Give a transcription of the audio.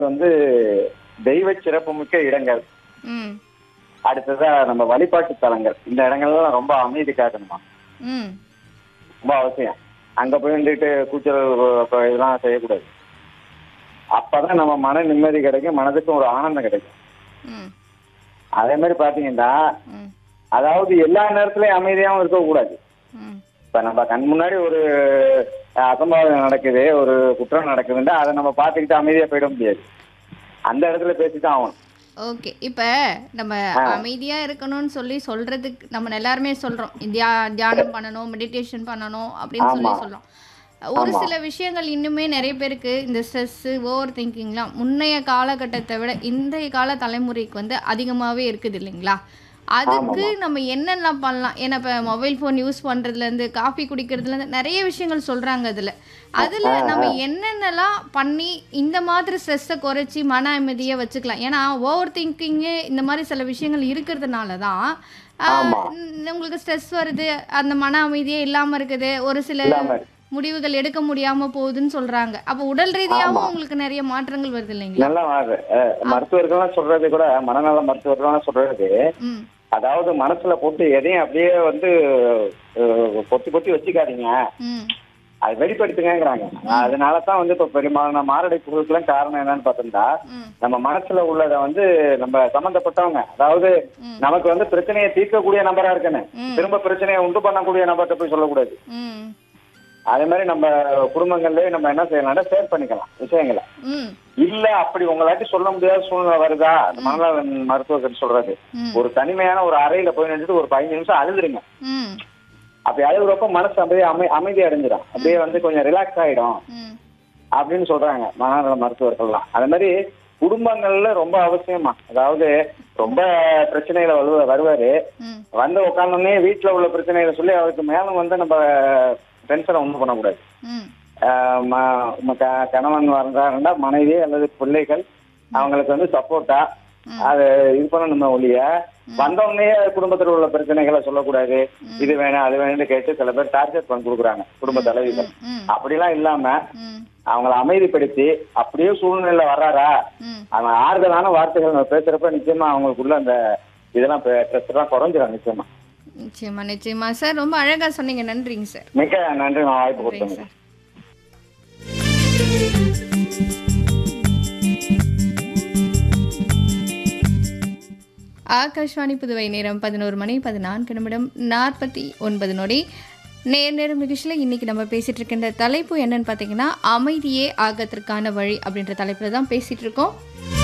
வந்து தெய்வ சிறப்புமிக்க இடங்கள் ம் அடுத்ததா நம்ம வழிபாட்டு தலங்கள் இந்த இடங்கள்லாம் ரொம்ப அமைதி காக்கணுமா ம் ரொம்ப அவசியம் அங்க போய் நின்றுட்டு கூச்சல் அப்புறம் இதெல்லாம் செய்யக்கூடாது அப்பதான் நம்ம மன நிம்மதி கிடைக்கும் மனதுக்கும் ஒரு ஆனந்தம் கிடைக்கும் ம் அதே மாதிரி பாத்தீங்கன்னா ம் அதாவது எல்லா நேரத்துலயும் அமைதியாவும் இருக்கக்கூடாது ம் இப்ப நம்ம கண் முன்னாடி ஒரு அஹ், அசம்பாவிதம் நடக்குது ஒரு குற்றம் நடக்குதுன்னா அதை நம்ம பார்த்துக்கிட்டு அமைதியா போயிட முடியாது அந்த இடத்துல பேசிதான் ஆகணும் ஓகே இப்போ நம்ம அமைதியா இருக்கணும்னு சொல்லி சொல்றதுக்கு நம்ம எல்லாருமே சொல்றோம் தியா தியானம் பண்ணணும் மெடிடேஷன் பண்ணணும் அப்படின்னு சொல்லி ஆமா. சொல்றோம் ஒரு சில விஷயங்கள் இன்னுமே நிறைய பேருக்கு இந்த ஸ்ட்ரெஸ்ஸு ஓவர் திங்கிங்லாம் முன்னைய காலகட்டத்தை விட இன்றைய கால தலைமுறைக்கு வந்து அதிகமாகவே இருக்குது இல்லைங்களா அதுக்கு நம்ம என்னெல்லாம் பண்ணலாம் ஏன்னா இப்போ மொபைல் ஃபோன் யூஸ் பண்ணுறதுலேருந்து காஃபி குடிக்கிறதுலேருந்து நிறைய விஷயங்கள் சொல்கிறாங்க அதில் அதில் நம்ம என்னென்னலாம் பண்ணி இந்த மாதிரி ஸ்ட்ரெஸ்ஸை குறைச்சி மன அமைதியை வச்சுக்கலாம் ஏன்னா ஓவர் திங்கிங்கு இந்த மாதிரி சில விஷயங்கள் இருக்கிறதுனால தான் ஆஹ், ஆமா. உம், உங்களுக்கு ஸ்ட்ரெஸ் வருது அந்த மன அமைதியே இல்லாமல் இருக்குது ஒரு சில இல்லாம இருக்கு. முடிவுகள் எடுக்க முடியாம போகுதுன்னு சொல்றாங்க அப்ப உடல் ரீதியாவும் உங்களுக்கு நிறைய மாற்றங்கள் வருது இல்லைங்களா நல்லா மாறுது அஹ், மருத்துவர்கள்லாம் சொல்றது கூட மனநல மருத்துவர்கள்லாம் சொல்றது ம் அதாவது மனசுல போட்டு எதையும் அப்படியே வந்து அஹ், பொத்தி பொத்தி வச்சுக்காதீங்க ம் அது வெளிப்படுத்துங்கிறாங்க அதனால தான் வந்து இப்ப பெரும்பாலான மாரடைப்புகளுக்கெல்லாம் காரணம் என்னன்னு பார்த்தோம்னா ம் நம்ம மனசுல உள்ளத வந்து நம்ம சம்பந்தப்பட்டவங்க அதாவது ம். நமக்கு வந்து பிரச்சனையை தீர்க்கக்கூடிய நபரா இருக்கணும் ம். திரும்ப பிரச்சனையை உண்டு பண்ணக்கூடிய நபர்கிட்ட போய் சொல்லக்கூடாது ம் அதே மாதிரி நம்ம குடும்பங்கள்லயே நம்ம என்ன செய்யலாம்னா ஷேர் பண்ணிக்கலாம் விஷயங்களை ம் இல்ல அப்படி உங்களாட்டி சொல்ல முடியாத சூழ்நிலை வருதா மனநல மருத்துவர்கள் சொல்றது ம். ஒரு தனிமையான ஒரு அறையில போய் நின்றுட்டு ஒரு பதினஞ்சு நிமிஷம் அழுதுருங்க ம் அப்படி அழுகுறப்ப மனசு அப்படியே அமை அமைதி அடைஞ்சிடும் அப்படியே வந்து கொஞ்சம் ரிலாக்ஸ் ஆயிடும் ம் அப்படின்னு சொல்றாங்க மனநல மருத்துவர்கள்லாம் அதே மாதிரி குடும்பங்கள்ல ரொம்ப அவசியமா அதாவது ரொம்ப பிரச்சனைகளை வருவ வருவாரு ம் வந்து உட்காந்தோடனே வீட்டுல உள்ள பிரச்சனைகளை சொல்லி அவருக்கு மேலும் வந்து நம்ம டென்ஷனை ஒன்றும் பண்ணக்கூடாது ம் ஆஹ் ம- ம- க- கணவன் வந்தாருன்னா மனைவி அல்லது பிள்ளைகள் அவங்களுக்கு வந்து சப்போர்ட்டா அது இது பண்ணணுமே ஒழிய வந்தவொடனே குடும்பத்தில் உள்ள பிரச்சனைகளை சொல்லக்கூடாது இது வேணும் அது வேணும்னு கேட்டு சில பேர் டார்ச்சர் பண்ணி கொடுக்குறாங்க குடும்ப தலைவிகள் ம் அப்படிலாம் இல்லாம ம் அவங்கள அமைதிப்படுத்தி அப்படியே சூழ்நிலை வர்றாரா ம் அவன் ஆறுதலான வார்த்தைகள் நம்ம பேசுறப்ப நிச்சயமா அவங்களுக்குள்ள அந்த இதெல்லாம் ப்ரெஷர் எல்லாம் குறைஞ்சிரும் நிச்சயமா நிச்சயமா நிச்சயமா சார் ரொம்ப அழகா சொன்னீங்க நன்றிங்க சார் மிக்க நன்றி நான் வாய்ப்பு நன்றிங்க கொடுத்தேன் சார் ஆகாஷ்வாணி புதுவை நேரம் பதினோரு மணி பதினான்கு நிமிடம் நாற்பத்தி ஒன்பது நொடி நேர் நேரம் நிகழ்ச்சியில் இன்றைக்கி நம்ம பேசிகிட்டு இருக்கின்ற தலைப்பு என்னன்னு பார்த்தீங்கன்னா அமைதியே ஆகத்திற்கான வழி அப்படின்ற தலைப்பில் தான் பேசிகிட்டு இருக்கோம்